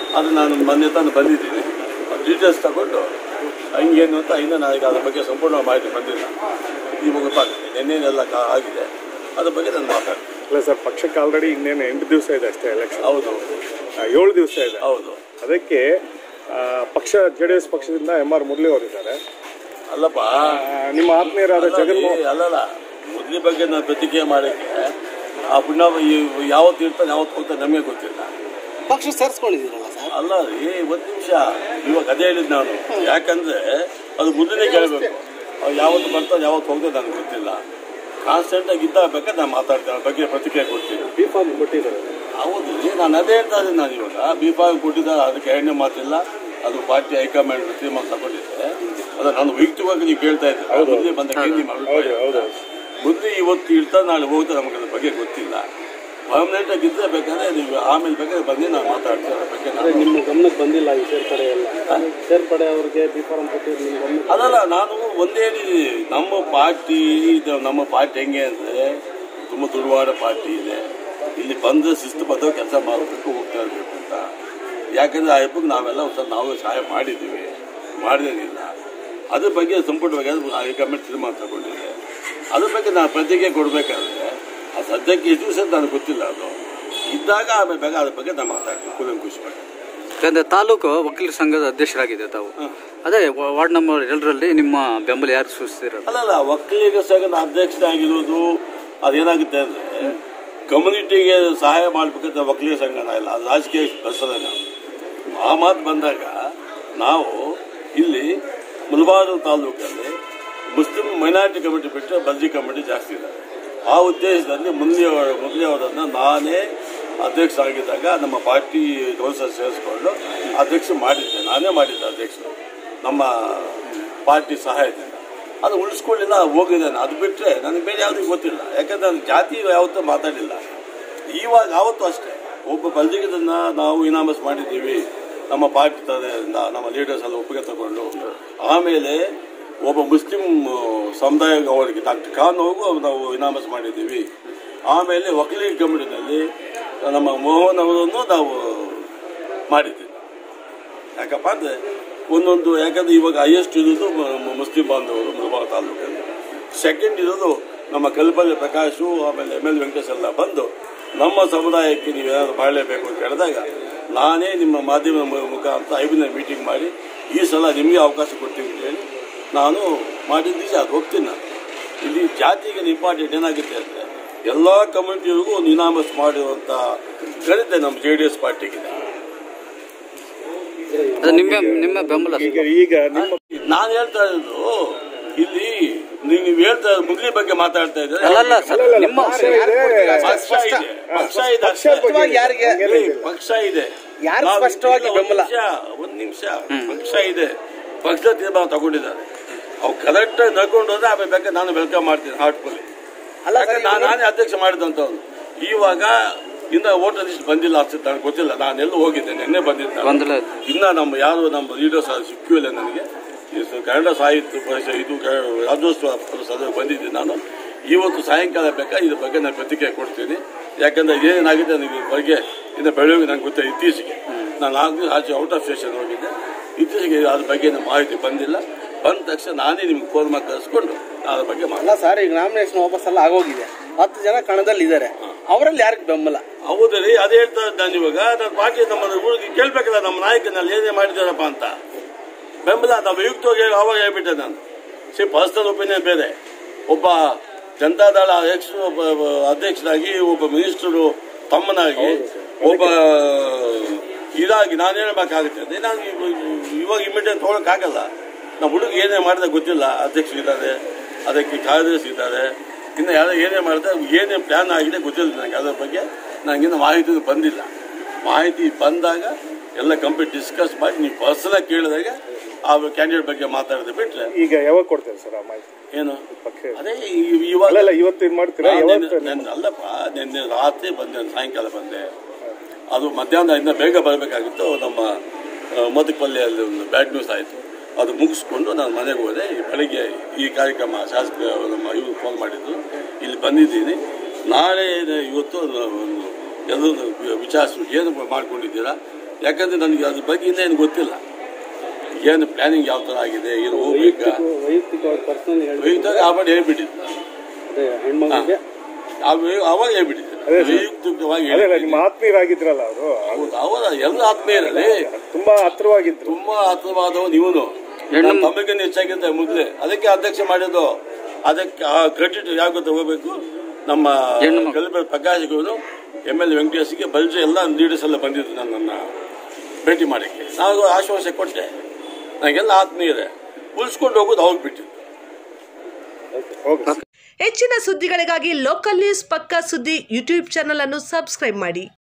ಅದು ನಾನು ಮೊನ್ನೆ ತಾನು ಬಂದಿದ್ದೀನಿ ಡೀಟೇಲ್ಸ್ ತಗೊಂಡು ಹಂಗೇನು ಅಂತ ಇನ್ನೂ ನನಗೆ ಅದ್ರ ಬಗ್ಗೆ ಸಂಪೂರ್ಣ ಮಾಹಿತಿ ಬಂದಿಲ್ಲ ಇವಾಗ ಗೊತ್ತಾಗ್ತದೆ ನಿನ್ನೇನೆಲ್ಲ ಕಾ- ಆಗಿದೆ ಅದ್ರ ಬಗ್ಗೆ ನಾನು ಮಾತಾಡ್ತೀನಿ ಇಲ್ಲ ಸರ್ ಪಕ್ಷಕ್ಕೆ ಆಲ್ರೆಡಿ ಇನ್ನೇನು ಎಂಟು ದಿವಸ ಇದೆ ಅಷ್ಟೇ ಎಲೆಕ್ಷನ್ ಹೌದು ಏಳು ದಿವಸ ಇದೆ ಹೌದು ಅದಕ್ಕೆ ಆ, ಪಕ್ಷ ಜೆ ಡಿ ಎಸ್ ಪಕ್ಷದಿಂದ ಎಂ ಆರ್ ಮುರಳಿ ಅವರಿದ್ದಾರೆ ಅಲ್ಲಪ್ಪ ಆ, ನಿಮ್ಮ ಆತ್ಮೀಯರಾದ ಜಗನ್ಮೋಹನ್ ಅಲ್ಲ, ಅಲ್ಲಲ್ಲ ಮೊದಲ ಬಗ್ಗೆ ನಾನು ಪ್ರತಿಕ್ರಿಯೆ ಮಾಡೋಕ್ಕೆ ಆ ಪುಣ್ಯ ಯಾವತ್ತು ಇರ್ತಾನೆ ಯಾವತ್ತು ಹೋಗ್ತಾನೆ ನಮಗೆ ಗೊತ್ತಿಲ್ಲ ಪಕ್ಷ ಸೇರಿಸ್ಕೊಂಡಿದ್ದೀರಲ್ಲ ಸರ್ ಅಲ್ಲ ರೀ ಒಂದು ನಿಮಿಷ ಇವಾಗ ಅದೇ ಹೇಳಿದ್ ನಾನು ಯಾಕಂದ್ರೆ ಅದು ಮುಂದೆ ಕೇಳಬೇಕು ಅವ್ರು ಯಾವತ್ತು ಬರ್ತಾನೆ ಯಾವತ್ತು ಹೋಗ್ತದೆ ನನಗೆ ಗೊತ್ತಿಲ್ಲ ಕಾನ್ಸ್ಟೆಂಟ್ ಆಗಿ ಇದ್ದಾಗ ಬೇಕಾದ್ರೆ ನಾನು ಮಾತಾಡ್ತೇನೆ ಅದ್ರ ಬಗ್ಗೆ ಪ್ರತಿಕ್ರಿಯೆ ಕೊಡ್ತೀನಿ ಬಿ ಫಾರ್ಮ್ ಕೊಟ್ಟಿದ್ದಾರೆ ಹೌದು ರೀ ನಾನು ಅದೇ ಹೇಳ್ತಾ ಇದ್ದೀನಿ ನಾನು ಇವಾಗ ಬಿ ಫಾರ್ಮ್ ಕೊಟ್ಟಿದ್ದಾರೆ ಅದಕ್ಕೆ ಎರಡನೇ ಮಾತಿಲ್ಲ ಅದು ಪಾರ್ಟಿ ಹೈಕಮಾಂಡ್ ತೀರ್ಮಾನ ತಗೊಂಡಿದೆ ಅದು ನಾನು ವೈಯಕ್ತಿಕವಾಗಿ ನೀವು ಕೇಳ್ತಾ ಇದ್ದೀರಾ ಮುಂದೆ ಬಂದ ಕೇಳಿ ಹೌದು ಹೌದು ಮುಂದೆ ಇವತ್ತು ಇರ್ತಾ ನಾಳೆ ಹೋಗ್ತಾ ನಮಗೆ ಅದ್ರ ಬಗ್ಗೆ ಗೊತ್ತಿಲ್ಲ ಪರ್ಮನೆಂಟ್ ಆಗಿ ಇದ್ರೆ ಬೇಕಾದ್ರೆ ನೀವು ಆಮೇಲೆ ಬೇಕಾದ್ರೆ ಬಂದು ನಾನು ಮಾತಾಡ್ತೀನಿ ಅದ್ರ ಬಗ್ಗೆ ನಾನು ನಿಮ್ಮ ಗಮನಕ್ಕೆ ಬಂದಿಲ್ಲ ಈ ಸೇರ್ಪಡೆ ಎಲ್ಲ ಸೇರ್ಪಡೆ ಅವ್ರಿಗೆ ಬಿ ಫಾರಂ ಕೊಟ್ಟಿದ್ದು ನಿಮ್ಮ ಗಮನಕ್ಕೆ ಅದಲ್ಲ ನಾನು ಒಂದೇ ಹೇಳಿದ್ದೀನಿ ನಮ್ಮ ಪಾರ್ಟಿ ಇದು ನಮ್ಮ ಪಾರ್ಟಿ ಹೆಂಗೆ ಅಂದರೆ ತುಂಬ ದುರ್ವಾಡ ಪಾರ್ಟಿ ಇದೆ ಇಲ್ಲಿ ಬಂದ ಶಿಸ್ತುಬದ್ಧ ಕೆಲಸ ಮಾಡಬೇಕು ಹೋಗ್ತಾ ಇರಬೇಕು ಅಂತ ಯಾಕಂದ್ರೆ ಆ ಹಬ್ಬಕ್ಕೆ ನಾವೆಲ್ಲ ಒಂದು ಸ್ವಲ್ಪ ನಾವು ಸಹಾಯ ಮಾಡಿದ್ದೀವಿ ಮಾಡಿದೇನಿಲ್ಲ ಅದ್ರ ಬಗ್ಗೆ ಸಂಪೂರ್ಣವಾಗಿ ಅದು ಹೈಕಮಾಂಡ್ ತೀರ್ಮಾನ ತಗೊಂಡಿದೆ ಅದ್ರ ಬಗ್ಗೆ ನಾನು ಪ್ರತಿಕ್ರಿಯೆ ಕೊಡಬೇಕಾದ್ರೆ ಆ ಸದ್ಯಕ್ಕೆ ಎಷ್ಟು ದಿವಸ ಅಂತ ನನಗೆ ಗೊತ್ತಿಲ್ಲ ಅದು ಇದ್ದಾಗ ಆಮೇಲೆ ಬೇಗ ಅದ್ರ ಬಗ್ಗೆ ನಾನು ಮಾತಾಡ್ತೀನಿ ಕೂಲಂಕುಷವಾಗಿ ಯಾಕಂದ್ರೆ ತಾಲೂಕು ವಕೀಲರ ಸಂಘದ ಅಧ್ಯಕ್ಷರಾಗಿದೆ ತಾವು ಅದೇ ವಾ- ವಾರ್ಡ್ ನಂಬರ್ ಎರಡರಲ್ಲಿ ನಿಮ್ಮ ಬೆಂಬಲ ಯಾರು ಸೂಚಿಸಿರೋದು ಅಲ್ಲಲ್ಲ ಒಕ್ಕಲಿಗ ಸಂಘದ ಅಧ್ಯಕ್ಷರಾಗಿರೋದು ಅದೇನಾಗುತ್ತೆ ಅಂದ್ರೆ ಕಮ್ಯುನಿಟಿಗೆ ಸಹಾಯ ಮಾಡ್ಬೇಕಂತ ಒಕ್ಕಲಿಗ ಸಂಘನ ಇಲ್ಲ ಅದು ರಾಜಕೀಯ ಬರ್ತದೆ ನಾವು ಆ ಮಾತು ಬಂದಾಗ ನಾವು ಇಲ್ಲಿ ಮುಳಬಾಗಿಲು ತಾಲೂಕಲ್ಲಿ ಮುಸ್ಲಿಂ ಮೈನಾರಿಟಿ ಕಮಿಟಿ ಬಿಟ್ಟರೆ ಬಲ್ಜಿ ಕಮಿಟಿ ಜಾಸ್ತಿ ಇದ್ದಾರೆ ಆ ಉದ್ದೇಶದಲ್ಲಿ ಮುಂದೆ ಮುರಳಿ ಅವರನ್ನು ನಾನೇ ಅಧ್ಯಕ್ಷ ಆಗಿದ್ದಾಗ ನಮ್ಮ ಪಾರ್ಟಿ ಕೌನ್ಸಿಲ್ ಸೇರಿಸ್ಕೊಂಡು ಅಧ್ಯಕ್ಷ ಮಾಡಿದ್ದೆ ನಾನೇ ಮಾಡಿದ್ದೆ ಅಧ್ಯಕ್ಷರು ನಮ್ಮ ಪಾರ್ಟಿ ಸಹಾಯದಿಂದ ಅದು ಉಳಿಸ್ಕೊಳ್ಳಿಲ್ಲ ಹೋಗಿದ್ದೇನೆ ಅದು ಬಿಟ್ಟರೆ ನನಗೆ ಬೇರೆ ಯಾವುದೂ ಗೊತ್ತಿಲ್ಲ ಯಾಕಂದ್ರೆ ನಾನು ಜಾತಿ ಯಾವತ್ತೂ ಮಾತಾಡಿಲ್ಲ ಇವಾಗ ಯಾವತ್ತೂ ಅಷ್ಟೇ ಒಬ್ಬ ಬಲ್ಜಿಗದನ್ನ ನಾವು ಇನಾಮಸ್ ಮಾಡಿದ್ದೀವಿ ನಮ್ಮ ಪಾರ್ಟಿ ತರದಿಂದ ನಮ್ಮ ಲೀಡರ್ಸ್ ಎಲ್ಲ ಒಪ್ಪಿಗೆ ತಗೊಂಡು ಆಮೇಲೆ ಒಬ್ಬ ಮುಸ್ಲಿಂ ಸಮುದಾಯ ಅವರಿಗೆ ಡಾಕ್ಟರ್ ಖಾನ್ ಹೋಗು ನಾವು ಇನಾಮಸ್ ಮಾಡಿದ್ದೀವಿ ಆಮೇಲೆ ವಕೀಲಿ ಕಮಿಟಿನಲ್ಲಿ ನಮ್ಮ ಮೋಹನ್ ಅವರನ್ನು ನಾವು ಮಾಡಿದ್ದೀವಿ ಯಾಕಪ್ಪ ಅಂದ್ರೆ ಒಂದೊಂದು ಯಾಕಂದ್ರೆ ಇವಾಗ ಹೈಯೆಸ್ಟ್ ಇರೋದು ಮ- ಮುಸ್ಲಿಂ ಬಾಂಧವರು ಮುಳಬಾಗ ತಾಲೂಕಲ್ಲಿ ಸೆಕೆಂಡ್ ಇರೋದು ನಮ್ಮ ಕಲ್ಪಲ್ಲಿ ಪ್ರಕಾಶು ಆಮೇಲೆ ಎಮ್ ಎಲ್ ವೆಂಕಟೇಶ್ ಎಲ್ಲ ಬಂದು ನಮ್ಮ ಸಮುದಾಯಕ್ಕೆ ನೀವು ಏನಾದ್ರು ಮಾಡಲೇಬೇಕು ಅಂತ ಹೇಳಿದಾಗ ನಾನೇ ನಿಮ್ಮ ಮಾಧ್ಯಮ ಮು- ಮುಖಾಂತರ ಐದನೇ ಮೀಟಿಂಗ್ ಮಾಡಿ ಈ ಸಲ ನಿಮಗೆ ಅವಕಾಶ ಕೊಡ್ತೀವಿ ಅಂತ ಹೇಳಿ ನಾನು ಮಾಡಿದ ನಿಜ ಅದು ಹೋಗ್ತೀನಿ ನಾನು ಇಲ್ಲಿ ಜಾತಿಗೆ ಇಂಪಾರ್ಟೆಂಟ್ ಏನಾಗುತ್ತೆ ಅಂದರೆ ಎಲ್ಲ ಕಮ್ಯುನಿಟಿಗೂ ಒಂದು ಇನಾಮಸ್ ಮಾಡಿರುವಂಥ ಗಳಿತೆ ನಮ್ಮ ಜೆ ಡಿ ಎಸ್ ಪಾರ್ಟಿಗಿದೆ ಅದು ನಿಮ್ಮ ನಿಮ್ಮ ಬೆಂಬಲ ಈಗ ಈಗ ನಿಮ್ಮ ನಾನು ಹೇಳ್ತಾ ಇರೋದು ಇಲ್ಲಿ ನೀವು ನೀವು ಹೇಳ್ತಾ ಇರೋದು ಮುಗ್ಲಿ ಬಗ್ಗೆ ಮಾತಾಡ್ತಾ ಇದ್ದಾರೆ ಅಲ್ಲಲ್ಲ ಸರ್ ಅಲ್ಲಲ್ಲ, ನಿಮ್ಮ ಪಕ್ಷ ಇದೆ, ಪಕ್ಷ ಇದೆ ಪಕ್ಷ ಇದೆ ಪಕ್ಷ ಅಷ್ಟೇ. ಬಗ್ಗೆ ಯಾರಿಗೆ- ಹಂಗೆಲ್ಲ ಏ, ಇದೆ. ಪಕ್ಷ ಇದೆ ಯಾರು ನಾವು ಸ್ಪಷ್ಟವಾಗಿ ಇಲ್ಲ, ಒಂದ್ ಬೆಂಬಲ? ನಿಮಿಷ, ಒಂದ್ ನಿಮಿಷ ಪಕ್ಷ ಇದೆ ಪಕ್ಷದ ತೀರ್ಮಾನ ತಗೊಂಡಿದ್ದಾರೆ ಅವು ಕರೆಕ್ಟ್ ನಡ್ಕೊಂಡು ಹೋದ್ರೆ ಆಮೇಲೆ ಬೇಕಾದ್ರೆ ನಾನು ವೆಲ್ಕಮ್ ಮಾಡ್ತೀನಿ ಹಾರ್ಟ್ಫುಲ್ಲಿ ಅಲ್ಲ ಸರ್, ಯಾಕಂದ್ರೆ ನಾನು ನಾನೇ ಅಧ್ಯಕ್ಷ ಮಾಡಿದಂಥವ್ರು ಇವಾಗ ಇನ್ನ ವೋಟರ್ ಲಿಸ್ಟ್ ಬಂದಿಲ್ಲ ಅನ್ಸುತ್ತೆ ನನಗೆ ಗೊತ್ತಿಲ್ಲ ನಾನೆಲ್ಲೂ ಹೋಗಿದ್ದೆ ನಿನ್ನೆ ಬಂದಿದ್ದೆ ಗೊಂದಲ ಇನ್ನ ನಮ್ಮ ಯಾರು ನಮ್ಮ ಲೀಡರ್ಸ್ ಸಿಕ್ಕಿಲ್ಲ ನನಗೆ ಈ ಸ- ಕನ್ನಡ ಸಾಹಿತ್ಯ ಪರಿಷತ್ ಇದು ಕ- ರಾಜ್ಯೋತ್ಸವ ಸಭೆ ಬಂದಿದ್ದೀನಿ ನಾನು ಇವತ್ತು ಸಾಯಂಕಾಲ ಬೇಕಾ ಇದ್ರ ಬಗ್ಗೆ ನಾನು ಪ್ರತಿಕ್ರಿಯೆ ಕೊಡ್ತೀನಿ ಯಾಕಂದ್ರೆ ಏನೇನಾಗಿದೆ ನನಗೆ ಬಗ್ಗೆ ಇನ್ನು ಬೆಳಗ್ಗೆ ನಂಗೆ ಗೊತ್ತಿಲ್ಲ ಇತ್ತೀಚೆಗೆ ನಾನು ಆಗಲೂ ಆಚೆ ಔಟ್ ಆಫ್ ಸ್ಟೇಷನ್ ಹೋಗಿದ್ದೆ ಇತ್ತೀಚೆಗೆ ಅದ್ರ ಬಗ್ಗೆ ನಮ್ಮ ಮಾಹಿತಿ ಬಂದಿಲ್ಲ ಬಂದ ತಕ್ಷಣ ನಾನೇ ನಿಮ್ಗೆ ಫೋನ್ ಮಾಡಿ ಕಳಿಸ್ಕೊಂಡು ಅದ್ರ ಬಗ್ಗೆ ಮಾತಾಡ್ತೀನಿ ಅಲ್ಲ ಸರ್ ಈಗ ನಾಮಿನೇಷನ್ ವಾಪಸ್ ಎಲ್ಲ ಆಗೋಗಿದೆ ಹತ್ತು ಜನ ಕಣದಲ್ಲಿ ಇದ್ದಾರೆ ಅವರಲ್ಲಿ ಯಾರಿಗೆ ಬೆಂಬಲ ಹೌದ್ರಿ ಅದೇ ಹೇಳ್ತಾ ಇದ್ದೆ ನಾನು ಇವಾಗ ನನ್ನ ಪಾರ್ಟಿ ನಮ್ಮ ಊರಿಗೆ ಕೇಳ್ಬೇಕಲ್ಲ ನಮ್ಮ ನಾಯಕನಲ್ಲಿ ಏನೇ ಮಾಡಿದಾರಪ್ಪ ಅಂತ ಬೆಂಬಲ ನಾವು ವೈಯಕ್ತವಾಗಿ ಅವಾಗ ಹೇಳ್ಬಿಟ್ಟೆ ನಾನು ಸಿ ಪರ್ಸನಲ್ ಒಪಿನಿಯನ್ ಬೇರೆ ಒಬ್ಬ ಜನತಾದಳ ಅಧ್ಯಕ್ಷ ಒಬ್ಬ ಒಬ್ಬ ಅಧ್ಯಕ್ಷರಾಗಿ ಒಬ್ಬ ಮಿನಿಸ್ಟರು ತಮ್ಮನಾಗಿ ಒಬ್ಬ ಇದಾಗಿ ನಾನು ಹೇಳ್ಬೇಕಾಗುತ್ತೆ ಅದೇ ನಾನು ಇವ- ಇವಾಗ ಇಮಿಡಿಯೇಟ್ ತೊಗೊಳಕ್ಕಾಗಲ್ಲ ನಮ್ಮ ಹುಡುಗ ಏನೇ ಮಾಡಿದೆ ಗೊತ್ತಿಲ್ಲ ಅಧ್ಯಕ್ಷರಿದ್ದಾರೆ ಅದಕ್ಕೆ ಕಾರ್ಯದರ್ಶಿ ಇದ್ದಾರೆ ಇನ್ನು ಯಾರು ಏನೇ ಮಾಡಿದೆ ಏನೇ ಪ್ಲಾನ್ ಆಗಿದೆ ಗೊತ್ತಿಲ್ಲ ನನಗೆ ಅದ್ರ ಬಗ್ಗೆ ನನಗಿನ್ನು ಮಾಹಿತಿ ಬಂದಿಲ್ಲ ಮಾಹಿತಿ ಬಂದಾಗ ಎಲ್ಲ ಕಂಪ್ಲೀಟ್ ಡಿಸ್ಕಸ್ ಮಾಡಿ ನೀವು ಪರ್ಸನಲ್ ಕೇಳಿದಾಗ ಆ ಕ್ಯಾಂಡಿಡೇಟ್ ಬಗ್ಗೆ ಮಾತಾಡಿದ್ರೆ ಬಿಟ್ರೆ ಈಗ ಯಾವಾಗ ಕೊಡ್ತೇವೆ ಸರ್ ಆ ಮಾಹಿತಿ ಏನು ಪಕ್ಷ ಅದೇ ಈ- ಇವಾಗ ಅಲ್ಲಲ್ಲ ಇವತ್ತು ಇದು ಮಾಡ್ತೀರಾ ಆ, ಯಾವತ್ತು ನೆನ್ನೆ- ನೆನ್ನೆ ಅಲ್ಲಪ್ಪ ನಿನ್ನೆ ರಾತ್ರಿ ಬಂದೆ ಸಾಯಂಕಾಲ ಬಂದೆ ಅದು ಮಧ್ಯಾಹ್ನ ಇಂದ ಬೇಗ ಬರಬೇಕಾಗಿತ್ತು ನಮ್ಮ ಮದಕಪಲ್ಲಿಯಲ್ಲಿ ಒಂದು ಬ್ಯಾಡ್ ನ್ಯೂಸ್ ಆಯಿತು ಅದು ಮುಗಿಸ್ಕೊಂಡು ನಾನು ಮನೆಗೆ ಹೋದೆ ಈ ಬೆಳಿಗ್ಗೆ ಈ ಕಾರ್ಯಕ್ರಮ ಶಾಸಕ ನಮ್ಮ ಇವ್ರು ಫೋನ್ ಮಾಡಿದ್ರು ಇಲ್ಲಿ ಬಂದಿದ್ದೀನಿ ನಾಳೆ ಇವತ್ತು ಒಂದು ಎಲ್ಲರೂ ವಿಚಾರಿಸಿ ಏನು ಮಾಡ್ಕೊಂಡಿದ್ದೀರಾ ಯಾಕಂದ್ರೆ ನನಗೆ ಅದ್ರ ಬಗ್ಗೆ ಇನ್ನೂ ಏನು ಗೊತ್ತಿಲ್ಲ ಏನು ಪ್ಲಾನಿಂಗ್ ಯಾವ ಥರ ಆಗಿದೆ ಏನು ಹೋಗ್ಬೇಕಾ ವೈಯಕ್ತಿಕವಾಗಿ ಪರ್ಸನಲ್ ಹೇಳಿ ವೈಯಕ್ತಿಕ ಆವಾಗ ಹೇಳ್ಬಿಟ್ಟಿದ್ದೆ ನಾನು. ಅದೇ ಹೆಣ್ಮಗಳಿಗೆ ಅವ- ಅವಾಗ ಹೇಳ್ಬಿಟ್ಟಿದ್ದೆ ವೈಯಕ್ತಿಕವಾಗಿ ಅದೇ ಹೇಳ್ಬಿಟ್ಟಿದ್ದೆ. ನಿಮ್ಮ ಆತ್ಮೀಯರಾಗಿದ್ರಲ್ಲ ಅವರು ಹೌದು, ಅವರ ಎಲ್ಲ ಆತ್ಮೀಯರಲ್ಲಿ ತುಂಬಾ ಹತ್ರವಾಗಿದ್ರು ತುಂಬಾ ಹತ್ರವಾದವ ನೀವನು ನನ್ನ ತಮ್ಮಗಿಂತ ಹೆಚ್ಚಾಗಿದ್ದ ಮೊದಲೇ ಅದಕ್ಕೆ ಅಧ್ಯಕ್ಷ ಮಾಡಿದ್ದು ಅದಕ್ಕೆ ಆ ಕ್ರೆಡಿಟ್ ಯಾವ ತಗೋಬೇಕು ನಮ್ಮ ಹೆಣ್ಣು ಮಗು. ಕಲಿಬೇಡ ಪ್ರಕಾಶ್ಗಳು ಎಮ್ ಎಲ್ ವೆಂಕಟೇಶ್ಗೆ ಬಲ್ಜು ಎಲ್ಲ ಲೀಡರ್ಸ್ ಎಲ್ಲ ಬಂದಿದ್ರು ನನ್ನನ್ನು ಭೇಟಿ ಮಾಡಕ್ಕೆ ನಾವು ಆಶ್ವಾಸ ಕೊಟ್ಟೆ ನನಗೆಲ್ಲ ಆತ್ಮೀಯರೇ ಉಳಿಸ್ಕೊಂಡು ಹೋಗೋದು ಅವ್ರಿಗೆ ಬಿಟ್ಟಿದ್ದು ಹೋಗಿ ಹೆಚ್ಚಿನ ಸುದ್ದಿಗಳಿಗಾಗಿ ಲೋಕಲ್ ನ್ಯೂಸ್ ಪಕ್ಕಾ ಸುದ್ದಿ ಯೂಟ್ಯೂಬ್ ಚಾನಲ್ ಅನ್ನು ಸಬ್ಸ್ಕ್ರೈಬ್ ಮಾಡಿ